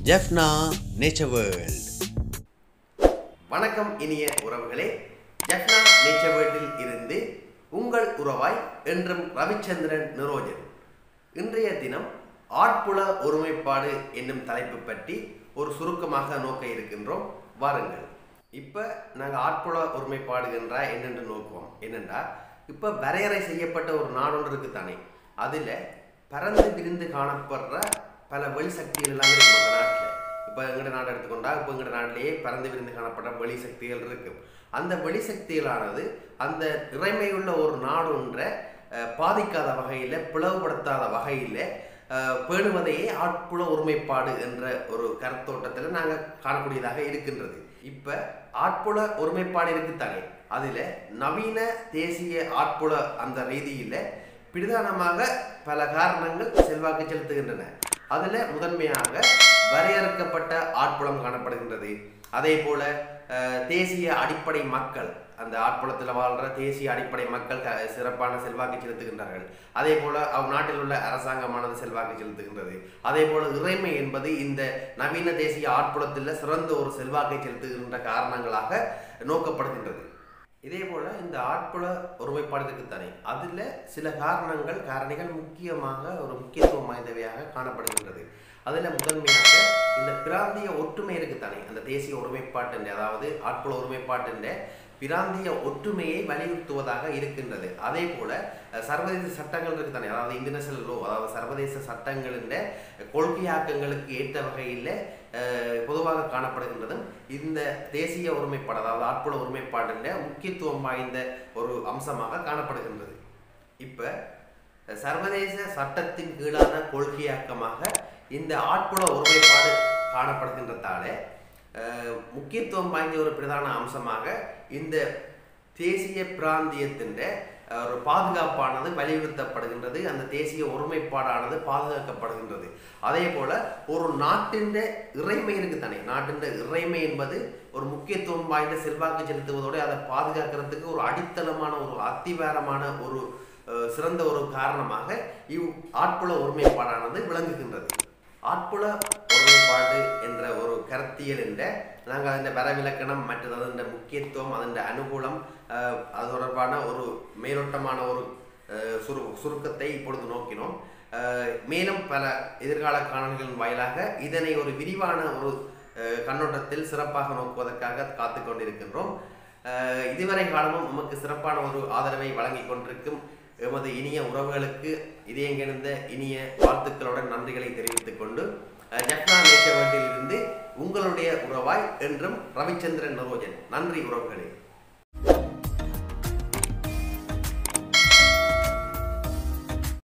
Jaffna nature world வணக்கம் இனிய உறவுகளே ஜப்னா நேச்சர் வேர்ல்டில் இருந்து உங்கள் உறவாய் என்றும் ரவிச்சந்திரன் நிரோஜன் இன்றைய தினம் ஆட்புல ஒருமைப்பாடு என்னும் தலைப்பு பற்றி ஒரு சுருக்கமாக நோக்க இருக்கின்றோம் வாருங்கள் இப்போ நாங்கள் ஆட்புல ஒருமைப்பாடு என்றால் என்னென்று நோக்குவோம் என்னென்றா இப்போ வரையறை செய்யப்பட்ட ஒரு நாடொன்று இருக்கு தானே அதில் பறந்து விரிந்து காணப்படுற பல வெளி சக்திகள் எல்லாம் இருக்கும் அந்த நாட்டில் இப்போ எங்கட நாடு எடுத்துக்கொண்டா இப்போ எங்கட நாட்டிலேயே பறந்து விரிந்து காணப்படுற வெளி சக்திகள் இருக்கும் அந்த வெளி சக்திகளானது அந்த இறைமையுள்ள ஒரு நாடு ஒன்றை அஹ், பாதிக்காத வகையில் பிளவுபடுத்தாத வகையில் அஹ், பேணுவதையே ஆட்புல ஒருமைப்பாடு என்ற ஒரு கருத்தோட்டத்தில் நாங்கள் காணக்கூடியதாக இருக்கின்றது இப்போ ஆட்புல ஒருமைப்பாடு இருக்குத்தானே அதில் நவீன தேசிய ஆட்புல அந்த ரீதியில் பிரதானமாக பல காரணங்கள் செல்வாக்கு செலுத்துகின்றன அதில் முதன்மையாக வரையறுக்கப்பட்ட ஆட்புலம் காணப்படுகின்றது அதே போல அஹ், தேசிய அடிப்படை மக்கள் அந்த ஆட்புலத்தில் வாழ்கிற தேசிய அடிப்படை மக்கள் க- சிறப்பான செல்வாக்கு செலுத்துகின்றார்கள் அதே போல அவ் நாட்டில் உள்ள அரசாங்கமானது செல்வாக்கு செலுத்துகின்றது அதே போல இறைமை என்பது இந்த நவீன தேசிய ஆட்புலத்தில் சிறந்த ஒரு செல்வாக்கை செலுத்துகின்ற காரணங்களாக நோக்கப்படுகின்றது இதே போல இந்த ஆட்புல ஒருமைப்பாடு இருக்குத்தானே அதில் சில காரணங்கள் காரணிகள் முக்கியமாக ஒரு முக்கியத்துவம் வாய்ந்தவையாக காணப்படுகின்றது அதில் முதன்மையாக இந்த பிராந்திய ஒற்றுமை இருக்குத்தானே அந்த தேசிய ஒருமைப்பாட்டின் அதாவது ஆட்புல ஒருமைப்பாட்டின் பிராந்திய ஒற்றுமையை வலியுறுத்துவதாக இருக்கின்றது அதே போல அஹ், சர்வதேச சட்டங்கள் இருக்குத்தானே அதாவது இன்டர்நேஷனல் லோ அதாவது சர்வதேச சட்டங்களின் கொள்கையாக்கங்களுக்கு ஏற்ற வகையில் அஹ், பொதுவாக காணப்படுகின்றதும் இந்த தேசிய ஒருமைப்பாடு அதாவது ஆட்புல ஒருமைப்பாடின் முக்கியத்துவம் வாய்ந்த ஒரு அம்சமாக காணப்படுகின்றது இப்போ சர்வதேச சட்டத்தின் கீழான கொள்கையாக்கமாக இந்த ஆட்புல ஒருமைப்பாடு காணப்படுகின்றதால அஹ், முக்கியத்துவம் வாய்ந்த ஒரு பிரதான அம்சமாக இந்த தேசிய பிராந்தியத்தின் அஹ், ஒரு பாதுகாப்பானது வலியுறுத்தப்படுகின்றது அந்த தேசிய ஒருமைப்பாடானது பாதுகாக்கப்படுகின்றது அதே போல ஒரு நாட்டின் இறைமை இருக்கு தானே நாட்டின் இறைமை என்பது ஒரு முக்கியத்துவம் வாய்ந்த செல்வாக்கு செலுத்துவதோடு அதை பாதுகாக்கிறதுக்கு ஒரு அடித்தளமான ஒரு அத்திவாரமான ஒரு அஹ், சிறந்த ஒரு காரணமாக இவ் ஆட்புல ஒருமைப்பாடானது விளங்குகின்றது ஆட்புல ஒருமைப்பாடு என்ற ஒரு கருத்தியல் என்ற நாங்கள் அதன் வரவிலக்கணம் மற்றது அதன் முக்கியத்துவம் அதன் அனுகூலம் அஹ், அது தொடர்பான ஒரு மேலோட்டமான ஒரு அஹ், சுரு சுருக்கத்தை இப்பொழுது நோக்கினோம் அஹ், மேலும் பல எதிர்கால காணல்களின் வாயிலாக இதனை ஒரு விரிவான ஒரு அஹ், கண்ணோட்டத்தில் சிறப்பாக நோக்குவதற்காக காத்து கொண்டிருக்கின்றோம் அஹ், இதுவரை காலமும் நமக்கு சிறப்பான ஒரு ஆதரவை வழங்கி கொண்டிருக்கும் எமது இனிய உறவுகளுக்கு இதயங்கிழந்த இனிய வாழ்த்துக்களுடன் நன்றிகளை தெரிவித்துக் கொண்டு அஹ், ஜப்னா நேச்சர் வேர்ல்டில் இருந்து உங்களுடைய உறவாய் என்றும் ரவிச்சந்திரன் நரோஜன் நன்றி உறவுகளே